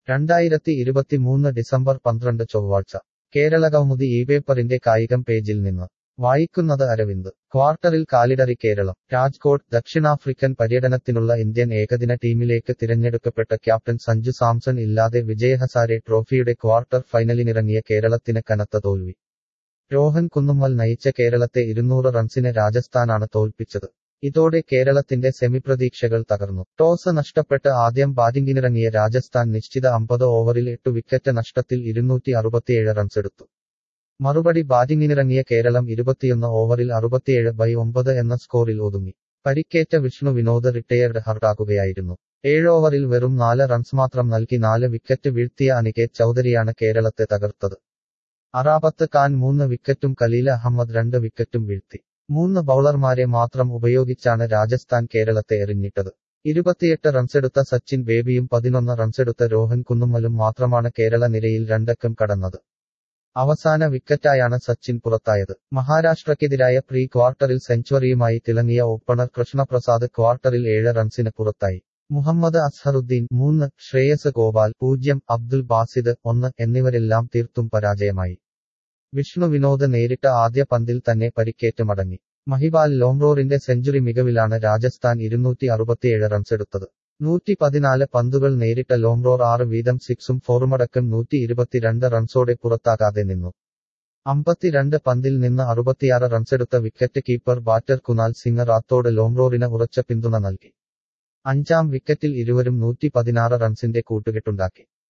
രണ്ടായിരത്തി ഇരുപത്തിമൂന്ന് ഡിസംബർ പന്ത്രണ്ട് ചൊവ്വാഴ്ച കേരളകൗമുദി ഈ പേപ്പറിന്റെ കായികം പേജിൽ നിന്ന് വായിക്കുന്നത് അരവിന്ദ് ക്വാർട്ടറിൽ കാലിടറി കേരളം രാജ്കോട്ട് ദക്ഷിണാഫ്രിക്കൻ പര്യടനത്തിനുള്ള ഇന്ത്യൻ ഏകദിന ടീമിലേക്ക് തിരഞ്ഞെടുക്കപ്പെട്ട ക്യാപ്റ്റൻ സഞ്ജു സാംസൺ ഇല്ലാതെ വിജയഹസാരെ ട്രോഫിയുടെ ക്വാർട്ടർ ഫൈനലിനിറങ്ങിയ കേരളത്തിന് കനത്ത തോൽവി രോഹൻ കുന്നുമ്മൽ നയിച്ച കേരളത്തെ ഇരുന്നൂറ് റൺസിന് രാജസ്ഥാനാണ് തോൽപ്പിച്ചത് ഇതോടെ കേരളത്തിന്റെ സെമിപ്രതീക്ഷകൾ തകർന്നു ടോസ് നഷ്ടപ്പെട്ട് ആദ്യം ബാറ്റിംഗിനിറങ്ങിയ രാജസ്ഥാൻ നിശ്ചിത അമ്പത് ഓവറിൽ എട്ടു വിക്കറ്റ് നഷ്ടത്തിൽ ഇരുന്നൂറ്റി അറുപത്തിയേഴ് റൺസെടുത്തു മറുപടി ബാറ്റിംഗിനിറങ്ങിയ കേരളം ഇരുപത്തിയൊന്ന് ഓവറിൽ അറുപത്തിയേഴ് ബൈ ഒമ്പത് എന്ന സ്കോറിൽ ഒതുങ്ങി പരിക്കേറ്റ വിഷ്ണു വിനോദ് റിട്ടയർഡ് ഹർട്ടാക്കുകയായിരുന്നു ഏഴോവറിൽ വെറും നാല് റൺസ് മാത്രം നൽകി നാല് വിക്കറ്റ് വീഴ്ത്തിയ അനികേത് ചൌധരിയാണ് കേരളത്തെ തകർത്തത് അറാബത്ത് ഖാൻ മൂന്ന് വിക്കറ്റും കലീൽ അഹമ്മദ് രണ്ട് വിക്കറ്റും വീഴ്ത്തി മൂന്ന് ബൌളർമാരെ മാത്രം ഉപയോഗിച്ചാണ് രാജസ്ഥാൻ കേരളത്തെ എറിഞ്ഞിട്ടത് ഇരുപത്തിയെട്ട് റൺസെടുത്ത സച്ചിൻ ബേബിയും പതിനൊന്ന് റൺസെടുത്ത രോഹൻ കുന്നുമ്മലും മാത്രമാണ് കേരള നിരയിൽ രണ്ടക്കം കടന്നത് അവസാന വിക്കറ്റായാണ് സച്ചിൻ പുറത്തായത് മഹാരാഷ്ട്രക്കെതിരായ പ്രീ ക്വാർട്ടറിൽ സെഞ്ചുറിയുമായി തിളങ്ങിയ ഓപ്പണർ കൃഷ്ണപ്രസാദ് ക്വാർട്ടറിൽ ഏഴ് റൺസിന് പുറത്തായി മുഹമ്മദ് അസ്ഹറുദ്ദീൻ മൂന്ന് ശ്രേയസ് ഗോപാൽ പൂജ്യം അബ്ദുൽ ബാസിദ് ഒന്ന് എന്നിവരെല്ലാം തീർത്തും പരാജയമായി വിഷ്ണു വിനോദ് നേരിട്ട ആദ്യ പന്തിൽ തന്നെ പരിക്കേറ്റ് മടങ്ങി മഹിബാൽ ലോംറോറിന്റെ സെഞ്ചുറി മികവിലാണ് രാജസ്ഥാൻ ഇരുന്നൂറ്റി അറുപത്തിയേഴ് റൺസെടുത്തത് നൂറ്റി പതിനാല് പന്തുകൾ നേരിട്ട ലോംറോർ ആറ് വീതം സിക്സും ഫോറുമടക്കം നൂറ്റി ഇരുപത്തിരണ്ട് റൺസോടെ പുറത്താകാതെ നിന്നു അമ്പത്തിരണ്ട് പന്തിൽ നിന്ന് അറുപത്തിയാറ് റൺസെടുത്ത wicket keeper batter Kunal Singh Rathod ലോംറോറിന് ഉറച്ച പിന്തുണ നൽകി അഞ്ചാം വിക്കറ്റിൽ ഇരുവരും നൂറ്റി പതിനാറ് റൺസിന്റെ കൂട്ടുകെട്ടുണ്ടാക്കി